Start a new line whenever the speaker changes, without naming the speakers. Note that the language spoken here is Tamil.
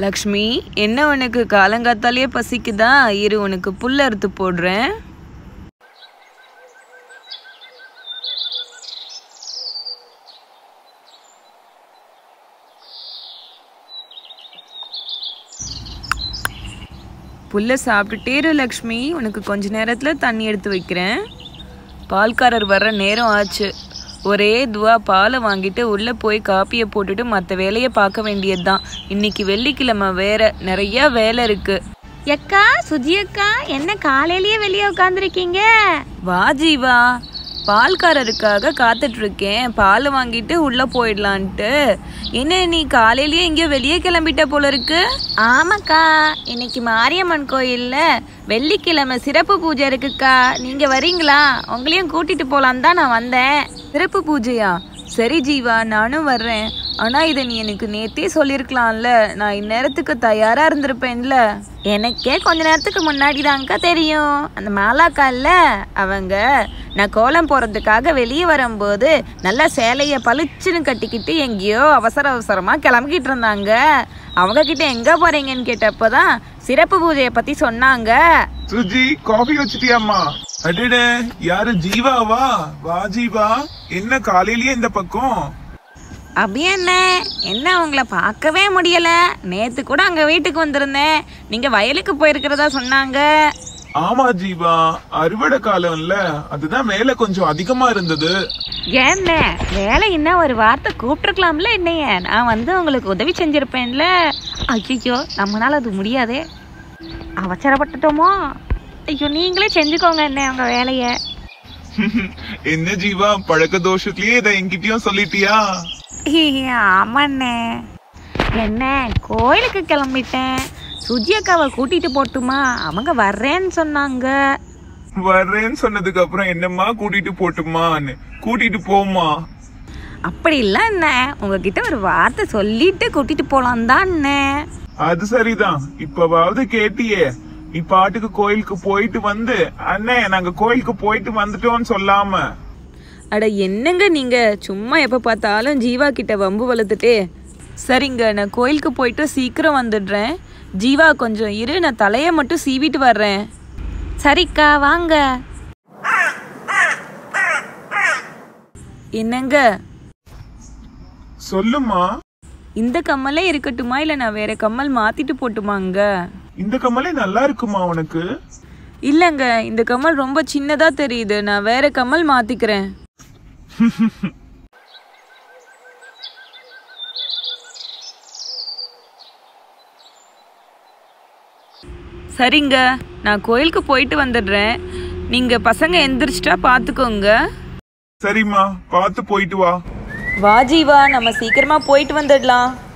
லக்ஷ்மி என்ன உனக்கு காலங்காத்தாலேயே பசிக்குதா இரு உனக்கு புல் அறுத்து போடுறேன் புல்லை சாப்பிட்டுட்டே இரு லக்ஷ்மி உனக்கு கொஞ்ச நேரத்தில் தண்ணி எடுத்து வைக்கிறேன் பால்காரர் வர்ற நேரம் ஆச்சு ஒரே துவா பாலை வாங்கிட்டு உள்ளே போய் காப்பியை போட்டுட்டு மற்ற வேலையை பார்க்க வேண்டியதுதான் இன்னைக்கு வெள்ளிக்கிழமை வேற நிறைய வேலை இருக்கு
எக்கா சுஜி அக்கா என்ன காலையிலேயே வெளியே உட்காந்துருக்கீங்க
வா ஜீவா பால்காரருக்காக காத்துட்டு இருக்கேன் பால் வாங்கிட்டு உள்ள போயிடலான்ட்டு என்ன நீ காலையிலேயே எங்கேயோ வெளியே கிளம்பிட்ட போல இருக்கு
ஆமாக்கா இன்னைக்கு மாரியம்மன் கோயில்ல வெள்ளிக்கிழமை சிறப்பு பூஜை இருக்குக்கா நீங்க வரீங்களா உங்களையும் கூட்டிட்டு போலாம் தான் நான் வந்தேன்
சிறப்பு பூஜையா சரி ஜீவா நானும் வர்றேன் ஆனா இதை நீ எனக்கு நேத்தே சொல்லியிருக்கலாம்ல நான் இந்நேரத்துக்கு தயாரா இருந்திருப்பேன்ல
எனக்கே கொஞ்ச நேரத்துக்கு முன்னாடி தான்க்கா தெரியும் அந்த மாலாக்கா இல்ல அவங்க நான் கோலம் போறதுக்காக வெளியே வரும்போது நல்லா சேலைய பளிச்சுன்னு கட்டிக்கிட்டு எங்கேயோ அவசர அவசரமா கிளம்பிக்கிட்டு இருந்தாங்க அவங்க கிட்ட எங்க போறீங்கன்னு கேட்டப்பதான் சிறப்பு பூஜையை பத்தி சொன்னாங்க
சுஜி காஃபி வச்சிட்டியாம்மா அடடே யாரு ஜீவாவா வா ஜீவா என்ன காலையிலயே இந்த பக்கம்
அப்படியே என்ன என்ன உங்களை பார்க்கவே முடியல நேத்து கூட அங்க வீட்டுக்கு வந்திருந்தேன் நீங்க வயலுக்கு போயிருக்கிறதா சொன்னாங்க
ஆமா ஜீவா அறுவடை காலம்ல அதுதான் வேலை கொஞ்சம் அதிகமா இருந்தது
என்ன வேலை என்ன ஒரு வார்த்தை கூப்பிட்டுருக்கலாம்ல என்னைய நான் வந்து உங்களுக்கு உதவி செஞ்சிருப்பேன்ல ஐயோ நம்மளால அது முடியாதே அவசரப்பட்டுட்டோமோ ஐயோ நீங்களே செஞ்சுக்கோங்க என்ன உங்க வேலைய
என்ன ஜீவா பழக்க தோஷத்திலேயே இதை என்கிட்டயும் சொல்லிட்டியா
ஆமாண்ணே என்ன கோயிலுக்கு கிளம்பிட்டேன் சுஜி அக்காவை கூட்டிட்டு போட்டுமா அவங்க வர்றேன்னு சொன்னாங்க
வர்றேன்னு சொன்னதுக்கு அப்புறம் என்னம்மா கூட்டிட்டு போட்டுமான்னு கூட்டிட்டு போமா
அப்படி இல்ல என்ன உங்ககிட்ட ஒரு வார்த்தை சொல்லிட்டு கூட்டிட்டு போலாம் தான்
அது சரிதான் இப்பவாவது கேட்டியே நீ பாட்டுக்கு கோயிலுக்கு போயிட்டு வந்து அண்ணே நாங்க கோயிலுக்கு போயிட்டு வந்துட்டோம்னு சொல்லாம
அட என்னங்க நீங்க சும்மா எப்ப பார்த்தாலும் ஜீவா கிட்ட வம்பு வளர்த்துட்டே சரிங்க நான் கோயிலுக்கு போயிட்டு சீக்கிரம் வந்துடுறேன் ஜீவா கொஞ்சம் இரு நான் தலையை மட்டும் சீவிட்டு வர்றேன்
சரிக்கா வாங்க
என்னங்க
சொல்லுமா
இந்த கம்மலே இருக்கட்டுமா இல்ல நான் வேற கம்மல் மாத்திட்டு போட்டுமாங்க
இந்த கமலே நல்லா இருக்குமா உனக்கு
இல்லங்க இந்த கம்மல் ரொம்ப சின்னதா தெரியுது நான் வேற கம்மல் மாத்திக்கிறேன் சரிங்க நான் கோயிலுக்கு போயிட்டு வந்துடுறேன் நீங்க பசங்க எந்திரிச்சிட்டா பாத்துக்கோங்க
சரிம்மா பார்த்து போயிட்டு வா
வா ஜீவா நம்ம சீக்கிரமா போயிட்டு வந்துடலாம்